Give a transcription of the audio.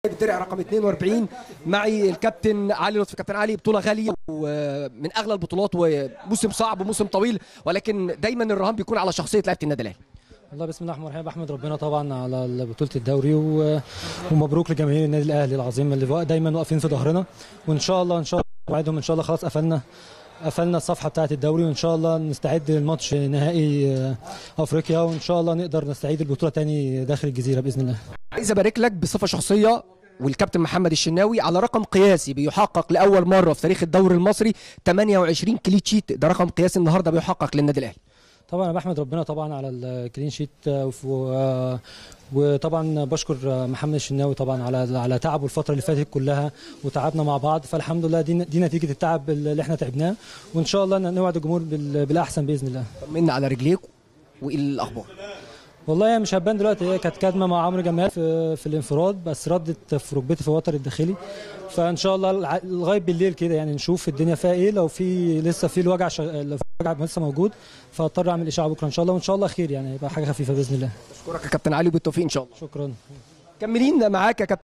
الدرع رقم 42 معي الكابتن علي لطفي كابتن علي بطوله غاليه ومن اغلى البطولات وموسم صعب وموسم طويل ولكن دايما الرهان بيكون على شخصيه لعيبه النادي الاهلي والله بسم الله الرحمن الرحيم بحمد ربنا طبعا على بطوله الدوري و... ومبروك لجماهير النادي الاهلي العظيم اللي وا- دايما واقفين في ظهرنا وان شاء الله ان شاء الله وعدهم ان شاء الله خلاص قفلنا قفلنا الصفحه بتاعه الدوري وان شاء الله نستعد للماتش نهائي آه، افريقيا وان شاء الله نقدر نستعيد البطوله تاني داخل الجزيره باذن الله عايز ابارك لك بصفه شخصيه والكابتن محمد الشناوي على رقم قياسي بيحقق لاول مره في تاريخ الدوري المصري 28 كلين شيت ده رقم قياسي النهارده بيحقق للنادي الاهلي طبعا انا بحمد ربنا طبعا على الكلين شيت آه، وف- و- وطبعا بشكر آه، محمد الشناوي طبعا على على تعبه الفتره اللي فاتت كلها وتعبنا مع بعض فالحمد لله دي دي نتيجه التعب اللي احنا تعبناه وان شاء الله نوعد الجمهور بال- بالاحسن باذن الله طمنا على رجليك وايه الاخبار والله هي مش هتبان دلوقتي هي كانت كدمه مع عمرو جمال في, في الانفراد بس ردت في ركبتي في الوتر الداخلي فان شاء الله الع- لغايه بالليل كده يعني نشوف الدنيا فيها ايه لو في لسه في الوجع شغ... لو في الوجع لسه موجود فاضطر اعمل اشعه بكره ان شاء الله وان شاء الله خير يعني يبقى حاجه خفيفه باذن الله اشكرك يا كابتن علي وبالتوفيق ان شاء الله شكرا كملين معاك يا كابتن